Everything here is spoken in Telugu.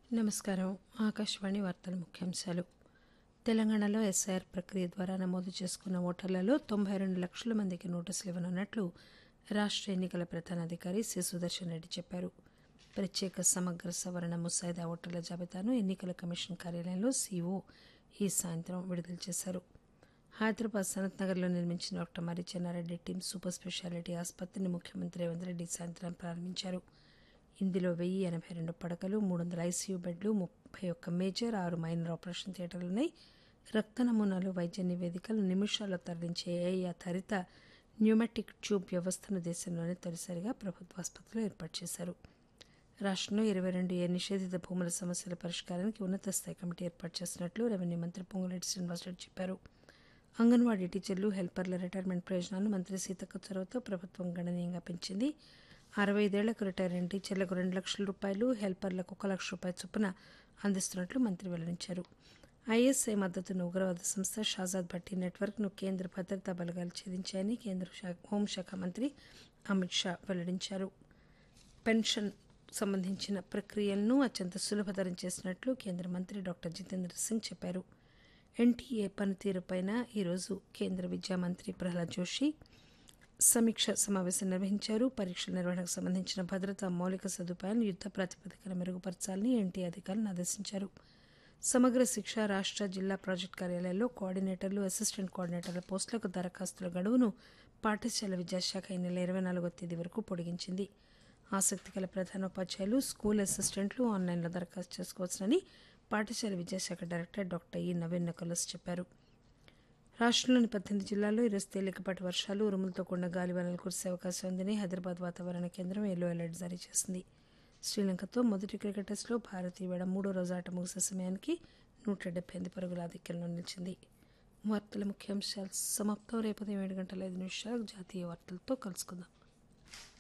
నమస్కారం ఆకాశవాణి వార్తల ముఖ్యాంశాలు తెలంగాణలో ఎస్ఐఆర్ ప్రక్రియ ద్వారా నమోదు చేసుకున్న ఓటర్లలో తొంభై రెండు లక్షల మందికి నోటీసులు ఇవ్వనున్నట్లు రాష్ట ఎన్నికల ప్రధానాధికారి సి సుదర్శన్ రెడ్డి చెప్పారు ప్రత్యేక సమగ్ర సవరణ ముసాయిదా ఓటర్ల జాబితాను ఎన్నికల కమిషన్ కార్యాలయంలో సీఓ ఈ సాయంత్రం విడుదల చేశారు హైదరాబాద్ సనత్ నగర్లో నిర్మించిన డాక్టర్ మరి చెన్నారెడ్డి టీమ్ సూపర్ స్పెషాలిటీ ఆసుపత్రిని ముఖ్యమంత్రి రేవంత్ రెడ్డి సాయంత్రం ప్రారంభించారు ఇందులో వెయ్యి ఎనభై రెండు పడకలు మూడు వందల ఐసీయూ బెడ్లు ముప్పై ఒక్క మేజర్ ఆరు మైనర్ ఆపరేషన్ థియేటర్లు ఉన్నాయి రక్త నమూనాలు వైద్య నివేదికలు నిమిషాల్లో తరలించే ఏఐ ఆధారిత న్యూమాటిక్ ట్యూబ్ వ్యవస్థను దేశంలోనే తొలిసారిగా ప్రభుత్వ ఆసుపత్రిలో ఏర్పాటు చేశారు రాష్ట్రంలో ఇరవై రెండు ఏ నిషేధిత భూముల సమస్యల పరిష్కారానికి ఉన్నత స్థాయి కమిటీ ఏర్పాటు చేసినట్లు రెవెన్యూ మంత్రి పొంగులేటి శ్రీనివాసరెడ్డి చెప్పారు అంగన్వాడీ టీచర్లు హెల్పర్ల రిటైర్మెంట్ ప్రయోజనాలు మంత్రి సీతక్క చొరవతో ప్రభుత్వం గణనీయంగా పెంచింది అరవై ఐదేళ్లకు రిటైర్ అయిన టీచర్లకు రెండు లక్షల రూపాయలు హెల్పర్లకు ఒక లక్ష రూపాయల చొప్పున అందిస్తున్నట్లు మంత్రి వెల్లడించారు ఐఎస్ఐ మద్దతున్న ఉగ్రవాద సంస్థ షాజాద్ భట్టి నెట్వర్క్ను కేంద్ర భద్రతా బలగాలు ఛేదించాయని కేంద్ర శా- హోంశాఖ మంత్రి అమిత్ షా వెల్లడించారు పెన్షన్ సంబంధించిన ప్రక్రియలను అత్యంత సులభతరం చేసినట్లు కేంద్ర మంత్రి డాక్టర్ జితేంద్ర సింగ్ చెప్పారు ఎన్టీఏ పనితీరుపైన ఈరోజు కేంద్ర విద్యా మంత్రి ప్రహ్లాద్ జోషి సమీక్ష సమావేశం నిర్వహించారు పరీక్షల నిర్వహణకు సంబంధించిన భద్రతా మౌలిక సదుపాయాలను యుద్ద ప్రాతిపదికన మెరుగుపరచాలని ఎన్టీ అధికారులను ఆదేశించారు సమగ్ర శిక్ష రాష్ట్ర జిల్లా ప్రాజెక్టు కార్యాలయాల్లో కోఆర్డినేటర్లు అసిస్టెంట్ కోఆర్డినేటర్ల పోస్టులకు దరఖాస్తుల గడువును పాఠశాల విద్యాశాఖ ఈ నెల ఇరవై నాలుగో తేదీ వరకు పొడిగించింది ఆసక్తి గల ప్రధానోపాధ్యాయులు స్కూల్ అసిస్టెంట్లు ఆన్లైన్లో దరఖాస్తు చేసుకోవచ్చునని పాఠశాల విద్యాశాఖ డైరెక్టర్ డాక్టర్ ఈ నవీన్ నకలస్ చెప్పారు రాష్ట్రంలోని పద్దెనిమిది జిల్లాల్లో ఈరోజు తేలికపాటి వర్షాలు ఉరుములతో కూడిన గాలివానలు కురిసే అవకాశం ఉందని హైదరాబాద్ వాతావరణ కేంద్రం ఎల్లో అలర్ట్ జారీ చేసింది శ్రీలంకతో మొదటి క్రికెట్ టెస్టులో భారత్ ఈవేళ మూడో రోజు ఆట ముగిసే సమయానికి నూట డెబ్బై ఎనిమిది పరుగుల ఆధిక్యంలో నిలిచింది వార్తల ముఖ్యాంశాలు సమాప్తం రేపు ఉదయం ఏడు గంటల ఐదు నిమిషాలకు జాతీయ వార్తలతో కలుసుకుందాం